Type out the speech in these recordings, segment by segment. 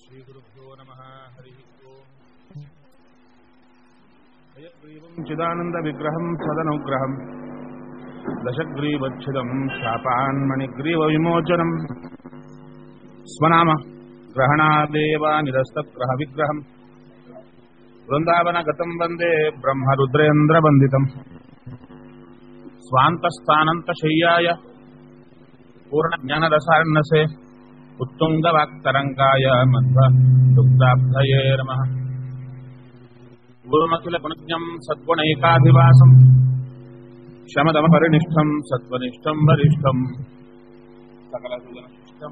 श्रीगुरुभ्यो नमः हरिः ओम् हयग्रीवम् चिदानन्दविग्रहम् सदनुग्रहम् दशग्रीवच्छिदम् शापान्मणिग्रीवविमोचनम् स्वनाम ग्रहणादेव निरस्तग्रहविग्रहम् वृन्दावनगतम् वन्दे ब्रह्मरुद्रेन्द्रवन्दितम् स्वान्तस्थानन्तशय्याय पूर्णज्ञानरसार्णसे उत्तुङ्गवाक्तरङ्गाय मध्व दुग्धाब्धये नमः गुरुमखिलपुनज्ञम् सद्गुणैकाधिवासम् शमदमपरिनिष्ठम् सत्त्वनिष्ठम् वरिष्ठम् सकलसुगनशिष्टम्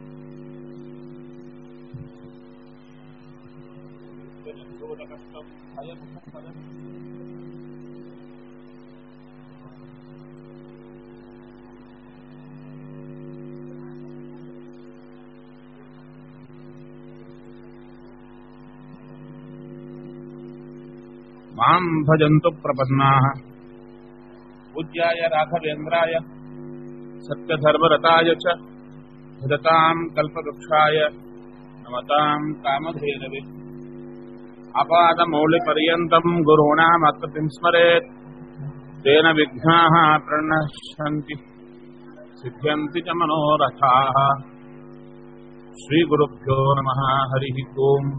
माम् भजन्तु प्रपन्नाः पूज्याय राघवेन्द्राय सत्यधर्मरताय च भजताम् कल्पवृक्षाय नमताम् कामधेनवे अपादमौलिपर्यन्तम् गुरूणामकृतिम् स्मरेत् तेन विघ्नाः प्रणश्यन्ति सिद्ध्यन्ति च मनोरथाः श्रीगुरुभ्यो नमः हरिः ओम्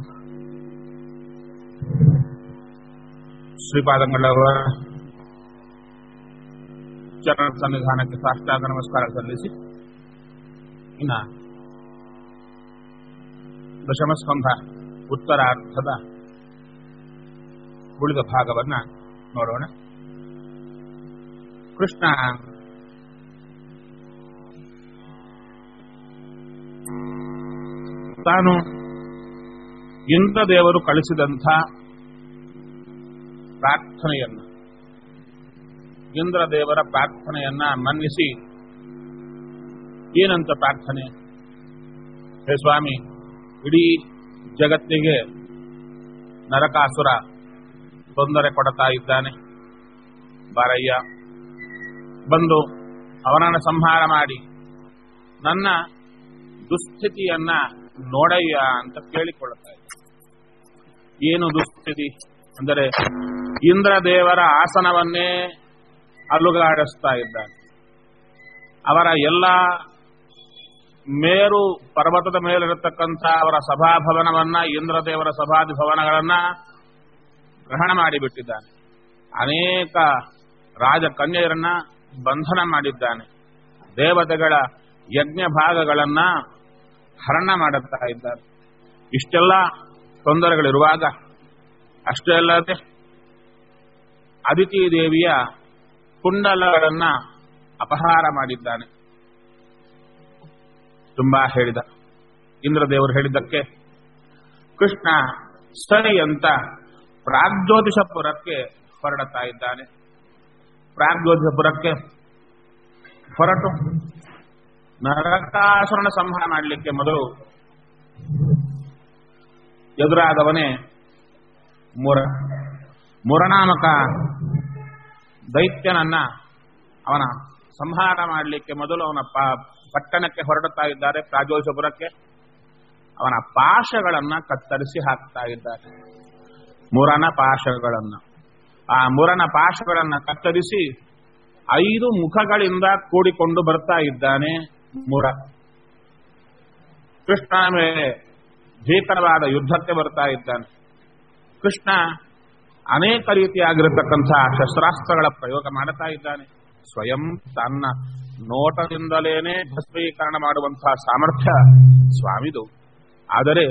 ಶ್ರೀಪಾದಂಗಳವರ ಚರಣ ಸನ್ನಿಧಾನಕ್ಕೆ ಸಾಷ್ಟಾಂಗ ನಮಸ್ಕಾರ ಸಲ್ಲಿಸಿ ಇನ್ನ ದಶಮಸ್ಕಂಧ ಉತ್ತರಾರ್ಧದ ಉಳಿದ ಭಾಗವನ್ನ ನೋಡೋಣ ಕೃಷ್ಣ ತಾನು ಇಂದ್ರದೇವರು ಕಳಿಸಿದಂಥ ಪ್ರಾರ್ಥನೆಯನ್ನ ಇಂದ್ರದೇವರ ಪ್ರಾರ್ಥನೆಯನ್ನ ಮನ್ನಿಸಿ ಏನಂತ ಪ್ರಾರ್ಥನೆ ಹೇ ಸ್ವಾಮಿ ಇಡೀ ಜಗತ್ತಿಗೆ ನರಕಾಸುರ ತೊಂದರೆ ಕೊಡ್ತಾ ಇದ್ದಾನೆ ಬಾರಯ್ಯ ಬಂದು ಅವನನ್ನು ಸಂಹಾರ ಮಾಡಿ ನನ್ನ ದುಸ್ಥಿತಿಯನ್ನ ನೋಡಯ್ಯ ಅಂತ ಕೇಳಿಕೊಳ್ಳುತ್ತಾ ಇದ್ದ ಏನು ದುಸ್ಥಿತಿ ಅಂದರೆ ಇಂದ್ರದೇವರ ಆಸನವನ್ನೇ ಅಲುಗಾಡಿಸ್ತಾ ಇದ್ದಾನೆ ಅವರ ಎಲ್ಲ ಮೇರು ಪರ್ವತದ ಮೇಲಿರತಕ್ಕಂಥ ಅವರ ಸಭಾಭವನವನ್ನ ಇಂದ್ರದೇವರ ಸಭಾದಿ ಭವನಗಳನ್ನ ಗ್ರಹಣ ಮಾಡಿಬಿಟ್ಟಿದ್ದಾನೆ ಅನೇಕ ರಾಜಕನ್ಯರನ್ನ ಬಂಧನ ಮಾಡಿದ್ದಾನೆ ದೇವತೆಗಳ ಯಜ್ಞ ಭಾಗಗಳನ್ನ ಹರಣ ಮಾಡುತ್ತಾ ಇದ್ದಾರೆ ಇಷ್ಟೆಲ್ಲ ತೊಂದರೆಗಳಿರುವಾಗ ಅಷ್ಟೇ ಅಲ್ಲದೆ ಅದಿತಿ ದೇವಿಯ ಕುಂಡಲಗಳನ್ನ ಅಪಹಾರ ಮಾಡಿದ್ದಾನೆ ತುಂಬಾ ಹೇಳಿದ ಇಂದ್ರದೇವರು ಹೇಳಿದ್ದಕ್ಕೆ ಕೃಷ್ಣ ಸರಿ ಅಂತ ಪ್ರಾಗ್ಜ್ಯೋತಿಷಪುರಕ್ಕೆ ಹೊರಡುತ್ತಾ ಇದ್ದಾನೆ ಪ್ರಾಗ್ಜ್ಯೋತಿಷಪುರಕ್ಕೆ ಹೊರಟು ನರಕಾಸುರನ ಸಂಹಾರ ಮಾಡಲಿಕ್ಕೆ ಮೊದಲು ಎದುರಾದವನೇ ಮುರ ಮುರನಾಮಕ ದೈತ್ಯನನ್ನ ಅವನ ಸಂಹಾರ ಮಾಡಲಿಕ್ಕೆ ಮೊದಲು ಅವನ ಪಟ್ಟಣಕ್ಕೆ ಹೊರಡುತ್ತಾ ಇದ್ದಾರೆ ಪ್ರಾಜೋಷಪುರಕ್ಕೆ ಅವನ ಪಾಶಗಳನ್ನ ಕತ್ತರಿಸಿ ಹಾಕ್ತಾ ಇದ್ದಾರೆ ಮುರನ ಪಾಶಗಳನ್ನ ಆ ಮುರನ ಪಾಶಗಳನ್ನ ಕತ್ತರಿಸಿ ಐದು ಮುಖಗಳಿಂದ ಕೂಡಿಕೊಂಡು ಬರ್ತಾ ಇದ್ದಾನೆ ಮುರ ಕೃಷ್ಣನ ಮೇಲೆ ಭೀಕರವಾದ ಯುದ್ಧಕ್ಕೆ ಬರ್ತಾ ಇದ್ದಾನೆ ಕೃಷ್ಣ ಅನೇಕ ರೀತಿಯಾಗಿರತಕ್ಕಂತಹ ಶಸ್ತ್ರಾಸ್ತ್ರಗಳ ಪ್ರಯೋಗ ಮಾಡುತ್ತಾ ಇದ್ದಾನೆ ಸ್ವಯಂ ತನ್ನ ನೋಟದಿಂದಲೇನೆ ಭಸ್ಮೀಕರಣ ಮಾಡುವಂತಹ ಸಾಮರ್ಥ್ಯ ಸ್ವಾಮಿದು ಆದರೆ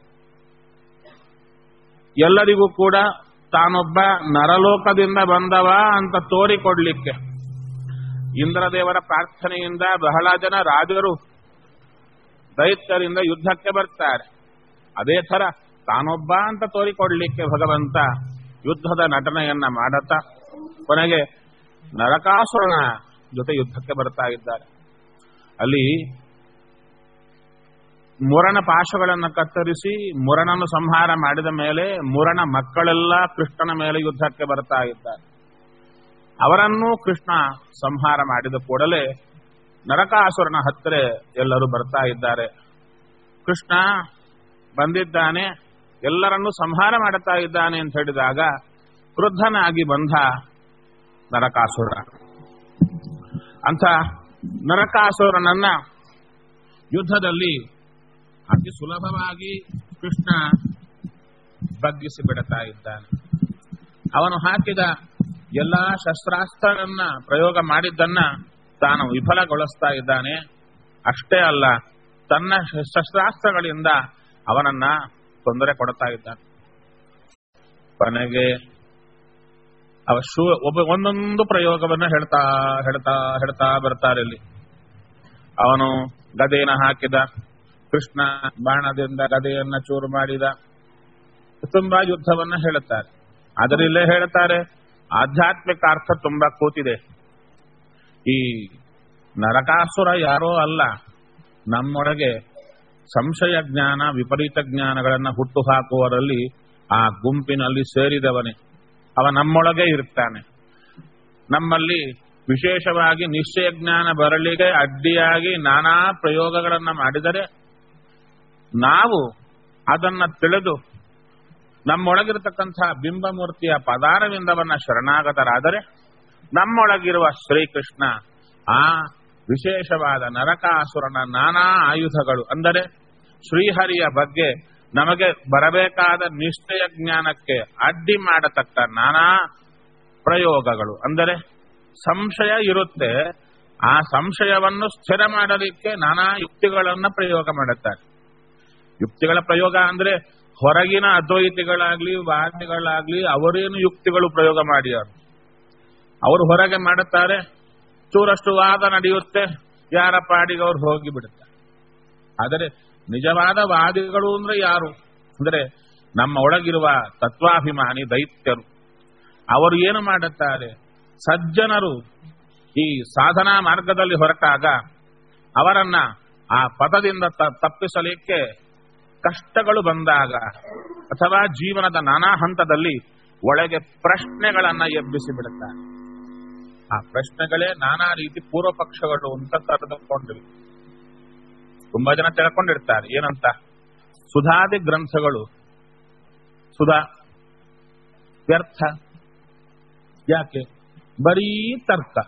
ಎಲ್ಲರಿಗೂ ಕೂಡ ತಾನೊಬ್ಬ ನರಲೋಕದಿಂದ ಬಂದವ ಅಂತ ತೋರಿಕೊಡ್ಲಿಕ್ಕೆ ಇಂದ್ರದೇವರ ಪ್ರಾರ್ಥನೆಯಿಂದ ಬಹಳ ಜನ ರಾಜರು ದೈತ್ಯರಿಂದ ಯುದ್ಧಕ್ಕೆ ಬರ್ತಾರೆ ಅದೇ ತರ ತಾನೊಬ್ಬ ಅಂತ ತೋರಿಕೊಡ್ಲಿಕ್ಕೆ ಭಗವಂತ ಯುದ್ಧದ ನಟನೆಯನ್ನ ಮಾಡತಾ ಕೊನೆಗೆ ನರಕಾಸುರನ ಜೊತೆ ಯುದ್ಧಕ್ಕೆ ಬರ್ತಾ ಇದ್ದಾರೆ ಅಲ್ಲಿ ಮುರನ ಪಾಶಗಳನ್ನು ಕತ್ತರಿಸಿ ಮುರನನ್ನು ಸಂಹಾರ ಮಾಡಿದ ಮೇಲೆ ಮುರನ ಮಕ್ಕಳೆಲ್ಲ ಕೃಷ್ಣನ ಮೇಲೆ ಯುದ್ಧಕ್ಕೆ ಬರ್ತಾ ಇದ್ದಾರೆ ಅವರನ್ನೂ ಕೃಷ್ಣ ಸಂಹಾರ ಮಾಡಿದ ಕೂಡಲೇ ನರಕಾಸುರನ ಹತ್ತಿರ ಎಲ್ಲರೂ ಬರ್ತಾ ಇದ್ದಾರೆ ಕೃಷ್ಣ ಬಂದಿದ್ದಾನೆ ಎಲ್ಲರನ್ನೂ ಸಂಹಾರ ಮಾಡುತ್ತಾ ಇದ್ದಾನೆ ಅಂತ ಹೇಳಿದಾಗ ಕ್ರುದ್ಧನಾಗಿ ಬಂದ ನರಕಾಸುರ ಅಂತ ನರಕಾಸುರನನ್ನ ಯುದ್ಧದಲ್ಲಿ ಅತಿ ಸುಲಭವಾಗಿ ಕೃಷ್ಣ ಬಗ್ಗಿಸಿ ಬಿಡುತ್ತಾ ಇದ್ದಾನೆ ಅವನು ಹಾಕಿದ ಎಲ್ಲಾ ಶಸ್ತ್ರಾಸ್ತ್ರಗಳನ್ನ ಪ್ರಯೋಗ ಮಾಡಿದ್ದನ್ನ ತಾನು ವಿಫಲಗೊಳಿಸ್ತಾ ಇದ್ದಾನೆ ಅಷ್ಟೇ ಅಲ್ಲ ತನ್ನ ಶಸ್ತ್ರಾಸ್ತ್ರಗಳಿಂದ ಅವನನ್ನ ತೊಂದರೆ ಕೊಡುತ್ತಾ ಇದ್ದಾನೆ ಕೊನೆಗೆ ಅವ ಶೂ ಒಬ್ಬ ಒಂದೊಂದು ಪ್ರಯೋಗವನ್ನ ಹೇಳ್ತಾ ಹೇಳ್ತಾ ಹೇಳ್ತಾ ಬರ್ತಾರೆ ಇಲ್ಲಿ ಅವನು ಗದೆಯನ್ನು ಹಾಕಿದ ಕೃಷ್ಣ ಬಾಣದಿಂದ ಗದೆಯನ್ನ ಚೂರು ಮಾಡಿದ ತುಂಬಾ ಯುದ್ಧವನ್ನ ಹೇಳುತ್ತಾರೆ ಅದರಲ್ಲೇ ಹೇಳ್ತಾರೆ ಆಧ್ಯಾತ್ಮಿಕ ಅರ್ಥ ತುಂಬಾ ಕೂತಿದೆ ಈ ನರಕಾಸುರ ಯಾರೋ ಅಲ್ಲ ನಮ್ಮೊಳಗೆ ಸಂಶಯ ಜ್ಞಾನ ವಿಪರೀತ ಜ್ಞಾನಗಳನ್ನ ಹುಟ್ಟು ಹಾಕುವರಲ್ಲಿ ಆ ಗುಂಪಿನಲ್ಲಿ ಸೇರಿದವನೇ ಅವ ನಮ್ಮೊಳಗೆ ಇರ್ತಾನೆ ನಮ್ಮಲ್ಲಿ ವಿಶೇಷವಾಗಿ ನಿಶ್ಚಯ ಜ್ಞಾನ ಬರಲಿಗೆ ಅಡ್ಡಿಯಾಗಿ ನಾನಾ ಪ್ರಯೋಗಗಳನ್ನ ಮಾಡಿದರೆ ನಾವು ಅದನ್ನ ತಿಳಿದು ನಮ್ಮೊಳಗಿರತಕ್ಕಂಥ ಬಿಂಬಮೂರ್ತಿಯ ಪದಾರವಿಂದವನ್ನ ಶರಣಾಗತರಾದರೆ ನಮ್ಮೊಳಗಿರುವ ಶ್ರೀಕೃಷ್ಣ ಆ ವಿಶೇಷವಾದ ನರಕಾಸುರನ ನಾನಾ ಆಯುಧಗಳು ಅಂದರೆ ಶ್ರೀಹರಿಯ ಬಗ್ಗೆ ನಮಗೆ ಬರಬೇಕಾದ ನಿಶ್ಚಯ ಜ್ಞಾನಕ್ಕೆ ಅಡ್ಡಿ ಮಾಡತಕ್ಕ ನಾನಾ ಪ್ರಯೋಗಗಳು ಅಂದರೆ ಸಂಶಯ ಇರುತ್ತೆ ಆ ಸಂಶಯವನ್ನು ಸ್ಥಿರ ಮಾಡಲಿಕ್ಕೆ ನಾನಾ ಯುಕ್ತಿಗಳನ್ನ ಪ್ರಯೋಗ ಮಾಡುತ್ತಾರೆ ಯುಕ್ತಿಗಳ ಪ್ರಯೋಗ ಅಂದ್ರೆ ಹೊರಗಿನ ಅದ್ವೈತಿಗಳಾಗ್ಲಿ ವಾದಿಗಳಾಗ್ಲಿ ಅವರೇನು ಯುಕ್ತಿಗಳು ಪ್ರಯೋಗ ಮಾಡ್ಯಾರು ಅವರು ಹೊರಗೆ ಮಾಡುತ್ತಾರೆ ಚೂರಷ್ಟು ವಾದ ನಡೆಯುತ್ತೆ ಯಾರ ಪಾಡಿಗೆ ಅವ್ರು ಹೋಗಿ ಬಿಡುತ್ತಾರೆ ಆದರೆ ನಿಜವಾದ ವಾದಿಗಳು ಅಂದ್ರೆ ಯಾರು ಅಂದ್ರೆ ನಮ್ಮ ಒಳಗಿರುವ ತತ್ವಾಭಿಮಾನಿ ದೈತ್ಯರು ಅವರು ಏನು ಮಾಡುತ್ತಾರೆ ಸಜ್ಜನರು ಈ ಸಾಧನಾ ಮಾರ್ಗದಲ್ಲಿ ಹೊರಟಾಗ ಅವರನ್ನ ಆ ಪದದಿಂದ ತಪ್ಪಿಸಲಿಕ್ಕೆ ಕಷ್ಟಗಳು ಬಂದಾಗ ಅಥವಾ ಜೀವನದ ನಾನಾ ಹಂತದಲ್ಲಿ ಒಳಗೆ ಪ್ರಶ್ನೆಗಳನ್ನ ಎಬ್ಬಿಸಿ ಬಿಡುತ್ತಾರೆ ಆ ಪ್ರಶ್ನೆಗಳೇ ನಾನಾ ರೀತಿ ಪೂರ್ವ ಪಕ್ಷಗಳು ಅಂತ ಕರೆದುಕೊಂಡಿವಿ ತುಂಬಾ ಜನ ತಿಳ್ಕೊಂಡಿರ್ತಾರೆ ಏನಂತ ಸುಧಾದಿ ಗ್ರಂಥಗಳು ಸುಧಾ ವ್ಯರ್ಥ ಯಾಕೆ ಬರೀ ತರ್ಕ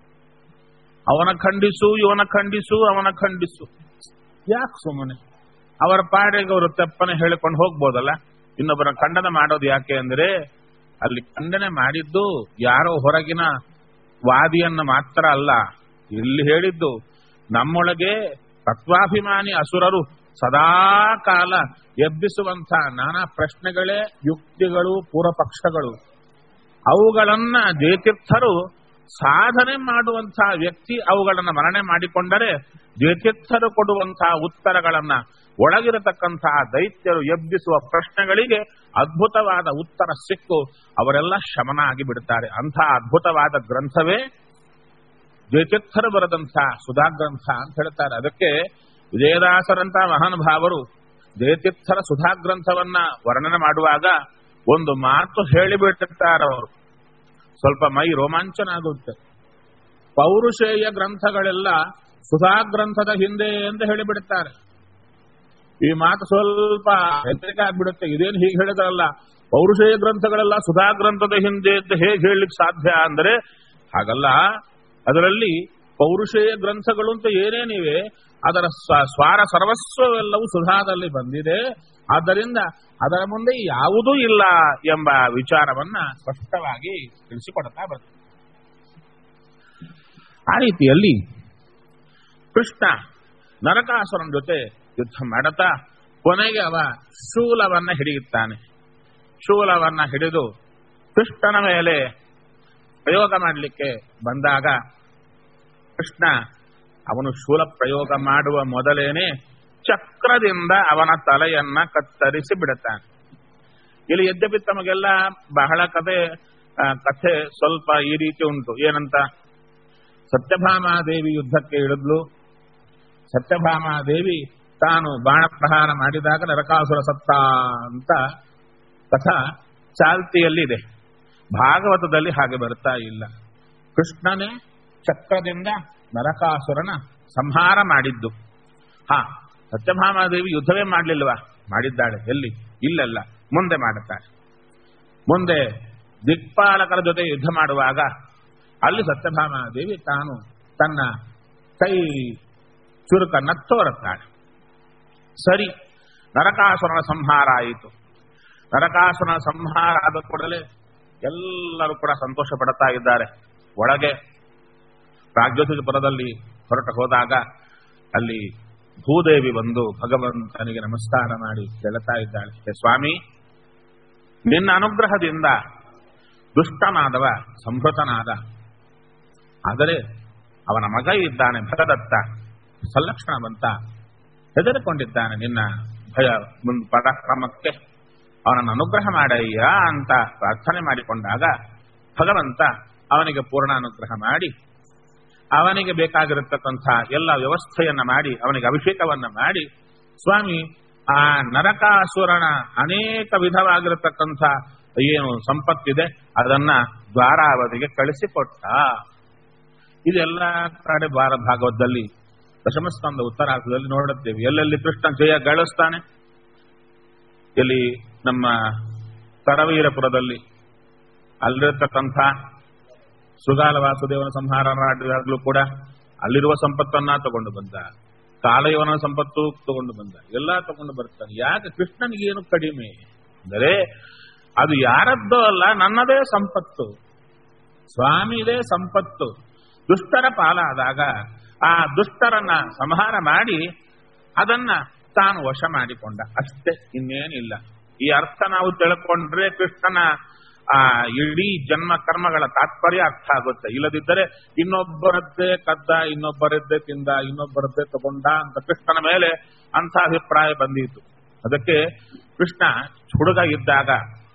ಅವನ ಖಂಡಿಸು ಇವನ ಖಂಡಿಸು ಅವನ ಖಂಡಿಸು ಯಾಕೆ ಸುಮ್ಮನೆ ಅವರ ಪಾಡಿಗೆ ಅವರು ತೆಪ್ಪನೆ ಹೇಳಿಕೊಂಡು ಹೋಗ್ಬೋದಲ್ಲ ಇನ್ನೊಬ್ಬರ ಖಂಡನೆ ಮಾಡೋದು ಯಾಕೆ ಅಂದ್ರೆ ಅಲ್ಲಿ ಖಂಡನೆ ಮಾಡಿದ್ದು ಯಾರೋ ಹೊರಗಿನ ವಾದಿಯನ್ನ ಮಾತ್ರ ಅಲ್ಲ ಇಲ್ಲಿ ಹೇಳಿದ್ದು ನಮ್ಮೊಳಗೆ ತತ್ವಾಭಿಮಾನಿ ಅಸುರರು ಸದಾ ಕಾಲ ಎಬ್ಬಿಸುವಂತ ನಾನಾ ಪ್ರಶ್ನೆಗಳೇ ಯುಕ್ತಿಗಳು ಪೂರ್ವಪಕ್ಷಗಳು ಅವುಗಳನ್ನ ಜಯತೀರ್ಥರು ಸಾಧನೆ ಮಾಡುವಂತಹ ವ್ಯಕ್ತಿ ಅವುಗಳನ್ನ ಮರಣೆ ಮಾಡಿಕೊಂಡರೆ ಜಯತೀರ್ಥರು ಕೊಡುವಂತಹ ಉತ್ತರಗಳನ್ನ ಒಳಗಿರತಕ್ಕಂತಹ ದೈತ್ಯರು ಎಬ್ಬಿಸುವ ಪ್ರಶ್ನೆಗಳಿಗೆ ಅದ್ಭುತವಾದ ಉತ್ತರ ಸಿಕ್ಕು ಅವರೆಲ್ಲ ಶಮನ ಆಗಿ ಬಿಡುತ್ತಾರೆ ಅಂಥ ಅದ್ಭುತವಾದ ಗ್ರಂಥವೇ ಜಯತೀರ್ಥರು ಬರೆದಂತಹ ಸುಧಾ ಗ್ರಂಥ ಅಂತ ಹೇಳ್ತಾರೆ ಅದಕ್ಕೆ ವಿಜಯದಾಸರಂತಹ ಮಹಾನುಭಾವರು ಜಯತೀರ್ಥರ ಸುಧಾ ಗ್ರಂಥವನ್ನ ವರ್ಣನೆ ಮಾಡುವಾಗ ಒಂದು ಮಾತು ಹೇಳಿಬಿಟ್ಟಿರ್ತಾರೆ ಅವರು ಸ್ವಲ್ಪ ಮೈ ರೋಮಾಂಚನ ಆಗುತ್ತೆ ಪೌರುಷೇಯ ಗ್ರಂಥಗಳೆಲ್ಲ ಸುಧಾ ಗ್ರಂಥದ ಹಿಂದೆ ಎಂದು ಹೇಳಿಬಿಡುತ್ತಾರೆ ಈ ಮಾತು ಸ್ವಲ್ಪ ಹೆದರಿಕೆ ಆಗ್ಬಿಡುತ್ತೆ ಇದೇನು ಹೀಗೆ ಹೇಳಿದ್ರಲ್ಲ ಪೌರುಷೇಯ ಗ್ರಂಥಗಳೆಲ್ಲ ಸುಧಾ ಗ್ರಂಥದ ಹಿಂದೆ ಅಂತ ಹೇಗೆ ಹೇಳಲಿಕ್ಕೆ ಸಾಧ್ಯ ಅಂದ್ರೆ ಹಾಗಲ್ಲ ಅದರಲ್ಲಿ ಪೌರುಷೇಯ ಗ್ರಂಥಗಳು ಅಂತ ಏನೇನಿವೆ ಅದರ ಸ್ವಾರ ಸರ್ವಸ್ವವೆಲ್ಲವೂ ಸುಧಾದಲ್ಲಿ ಬಂದಿದೆ ಆದ್ದರಿಂದ ಅದರ ಮುಂದೆ ಯಾವುದೂ ಇಲ್ಲ ಎಂಬ ವಿಚಾರವನ್ನ ಸ್ಪಷ್ಟವಾಗಿ ತಿಳಿಸಿಕೊಡ್ತಾ ಬರ್ತದೆ ಆ ರೀತಿಯಲ್ಲಿ ಕೃಷ್ಣ ನರಕಾಸುರನ ಜೊತೆ ಯುದ್ಧ ಮಾಡುತ್ತಾ ಕೊನೆಗೆ ಅವ ಶೂಲವನ್ನ ಹಿಡಿಯುತ್ತಾನೆ ಶೂಲವನ್ನ ಹಿಡಿದು ಕೃಷ್ಣನ ಮೇಲೆ ಪ್ರಯೋಗ ಮಾಡಲಿಕ್ಕೆ ಬಂದಾಗ ಕೃಷ್ಣ ಅವನು ಶೂಲ ಪ್ರಯೋಗ ಮಾಡುವ ಮೊದಲೇನೆ ಚಕ್ರದಿಂದ ಅವನ ತಲೆಯನ್ನ ಕತ್ತರಿಸಿ ಬಿಡುತ್ತಾನೆ ಇಲ್ಲಿ ಯದ್ಯಪಿ ತಮಗೆಲ್ಲ ಬಹಳ ಕಥೆ ಕಥೆ ಸ್ವಲ್ಪ ಈ ರೀತಿ ಉಂಟು ಏನಂತ ಸತ್ಯಭಾಮಾದೇವಿ ಯುದ್ಧಕ್ಕೆ ಇಳಿದ್ಲು ಸತ್ಯಭಾಮಾದೇವಿ ತಾನು ಬಾಣ ಪ್ರಹಾರ ಮಾಡಿದಾಗ ನರಕಾಸುರ ಸತ್ತ ಅಂತ ಕಥಾ ಚಾಲ್ತಿಯಲ್ಲಿದೆ ಭಾಗವತದಲ್ಲಿ ಹಾಗೆ ಬರ್ತಾ ಇಲ್ಲ ಕೃಷ್ಣನೇ ಚಕ್ರದಿಂದ ನರಕಾಸುರನ ಸಂಹಾರ ಮಾಡಿದ್ದು ಹಾ ಸತ್ಯಭಾಮಾದೇವಿ ಯುದ್ಧವೇ ಮಾಡಲಿಲ್ವಾ ಮಾಡಿದ್ದಾಳೆ ಎಲ್ಲಿ ಇಲ್ಲೆಲ್ಲ ಮುಂದೆ ಮಾಡುತ್ತಾಳೆ ಮುಂದೆ ದಿಕ್ಪಾಲಕರ ಜೊತೆ ಯುದ್ಧ ಮಾಡುವಾಗ ಅಲ್ಲಿ ಸತ್ಯಭಾಮ ದೇವಿ ತಾನು ತನ್ನ ಕೈ ಚುರುಕನ್ನ ತೋರುತ್ತಾಳೆ ಸರಿ ನರಕಾಸುರನ ಸಂಹಾರ ಆಯಿತು ನರಕಾಸುರನ ಸಂಹಾರ ಆದ ಕೂಡಲೇ ಎಲ್ಲರೂ ಕೂಡ ಸಂತೋಷ ಪಡುತ್ತಾ ಇದ್ದಾರೆ ಒಳಗೆ ರಾಜ್ಯೋತಿಪುರದಲ್ಲಿ ಹೊರಟು ಹೋದಾಗ ಅಲ್ಲಿ ಭೂದೇವಿ ಬಂದು ಭಗವಂತನಿಗೆ ನಮಸ್ಕಾರ ಮಾಡಿ ಕೇಳುತ್ತಾ ಇದ್ದಾಳೆ "ಹೇ ಸ್ವಾಮಿ ನಿನ್ನ ಅನುಗ್ರಹದಿಂದ ದುಷ್ಟನಾದವ ಸಂಹೃತನಾದ ಆದರೆ ಅವನ ಮಗ ಇದ್ದಾನೆ ಭಗದತ್ತ ಸಲ್ಲಕ್ಷಣವಂತ ಹೆದರಿಕೊಂಡಿದ್ದಾನೆ ನಿನ್ನ ಭಯ ಮುಂದ್ ಪರಾಕ್ರಮಕ್ಕೆ ಅವನನ್ನು ಅನುಗ್ರಹ ಮಾಡಯ್ಯ ಅಂತ ಪ್ರಾರ್ಥನೆ ಮಾಡಿಕೊಂಡಾಗ ಭಗವಂತ ಅವನಿಗೆ ಪೂರ್ಣ ಅನುಗ್ರಹ ಮಾಡಿ ಅವನಿಗೆ ಬೇಕಾಗಿರತಕ್ಕಂಥ ಎಲ್ಲ ವ್ಯವಸ್ಥೆಯನ್ನ ಮಾಡಿ ಅವನಿಗೆ ಅಭಿಷೇಕವನ್ನ ಮಾಡಿ ಸ್ವಾಮಿ ಆ ನರಕಾಸುರನ ಅನೇಕ ವಿಧವಾಗಿರತಕ್ಕಂಥ ಏನು ಸಂಪತ್ತಿದೆ ಅದನ್ನ ದ್ವಾರಾವತಿಗೆ ಕಳಿಸಿಕೊಟ್ಟ ಇದೆಲ್ಲ ಕಡೆ ಭಾರ ಭಾಗವತದಲ್ಲಿ ದಶಮಸ್ಕಂದ ಉತ್ತರಾರ್ಧದಲ್ಲಿ ನೋಡುತ್ತೇವೆ ಎಲ್ಲೆಲ್ಲಿ ಕೃಷ್ಣ ಜಯ ಗಳಿಸ್ತಾನೆ ಇಲ್ಲಿ ನಮ್ಮ ಕರವೀರಪುರದಲ್ಲಿ ಅಲ್ಲಿರತಕ್ಕಂಥ ಸುಗಾಲ ವಾಸುದೇವನ ಸಂಹಾರ ಮಾಡಿದಾಗಲೂ ಕೂಡ ಅಲ್ಲಿರುವ ಸಂಪತ್ತನ್ನ ತಗೊಂಡು ಬಂದ ಕಾಲಯವನ ಸಂಪತ್ತು ತಗೊಂಡು ಬಂದ ಎಲ್ಲ ತಗೊಂಡು ಬರ್ತಾನೆ ಯಾಕೆ ಕೃಷ್ಣನಿಗೇನು ಕಡಿಮೆ ಅಂದರೆ ಅದು ಯಾರದ್ದೋ ಅಲ್ಲ ನನ್ನದೇ ಸಂಪತ್ತು ಸ್ವಾಮಿದೇ ಸಂಪತ್ತು ದುಷ್ಟರ ಪಾಲಾದಾಗ ಆ ದುಷ್ಟರನ್ನ ಸಂಹಾರ ಮಾಡಿ ಅದನ್ನ ತಾನು ವಶ ಮಾಡಿಕೊಂಡ ಅಷ್ಟೇ ಇನ್ನೇನಿಲ್ಲ ಈ ಅರ್ಥ ನಾವು ತಿಳ್ಕೊಂಡ್ರೆ ಕೃಷ್ಣನ ಆ ಇಡೀ ಜನ್ಮ ಕರ್ಮಗಳ ತಾತ್ಪರ್ಯ ಅರ್ಥ ಆಗುತ್ತೆ ಇಲ್ಲದಿದ್ದರೆ ಇನ್ನೊಬ್ಬರದ್ದೇ ಕದ್ದ ಇನ್ನೊಬ್ಬರದ್ದೇ ತಿಂದ ಇನ್ನೊಬ್ಬರದ್ದೇ ತಗೊಂಡ ಅಂತ ಕೃಷ್ಣನ ಮೇಲೆ ಅಂತ ಅಭಿಪ್ರಾಯ ಬಂದಿತ್ತು ಅದಕ್ಕೆ ಕೃಷ್ಣ ಹುಡುಗ ಇದ್ದಾಗ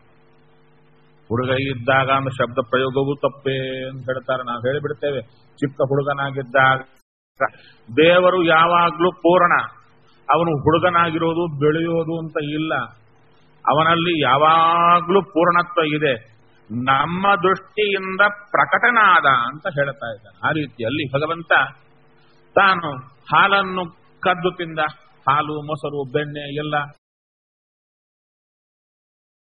ಹುಡುಗ ಇದ್ದಾಗ ಅನ್ನೋ ಶಬ್ದ ಪ್ರಯೋಗವೂ ತಪ್ಪೇ ಅಂತ ಹೇಳ್ತಾರೆ ನಾವು ಹೇಳಿಬಿಡ್ತೇವೆ ಚಿಕ್ಕ ಹುಡುಗನಾಗಿದ್ದಾಗ ದೇವರು ಯಾವಾಗ್ಲೂ ಪೂರ್ಣ ಅವನು ಹುಡುಗನಾಗಿರೋದು ಬೆಳೆಯೋದು ಅಂತ ಇಲ್ಲ ಅವನಲ್ಲಿ ಯಾವಾಗ್ಲೂ ಪೂರ್ಣತ್ವ ಇದೆ ನಮ್ಮ ದೃಷ್ಟಿಯಿಂದ ಪ್ರಕಟನಾದ ಅಂತ ಹೇಳ್ತಾ ಇದ್ದಾನೆ ಆ ರೀತಿಯಲ್ಲಿ ಭಗವಂತ ತಾನು ಹಾಲನ್ನು ಕದ್ದು ತಿಂದ ಹಾಲು ಮೊಸರು ಬೆಣ್ಣೆ ಎಲ್ಲ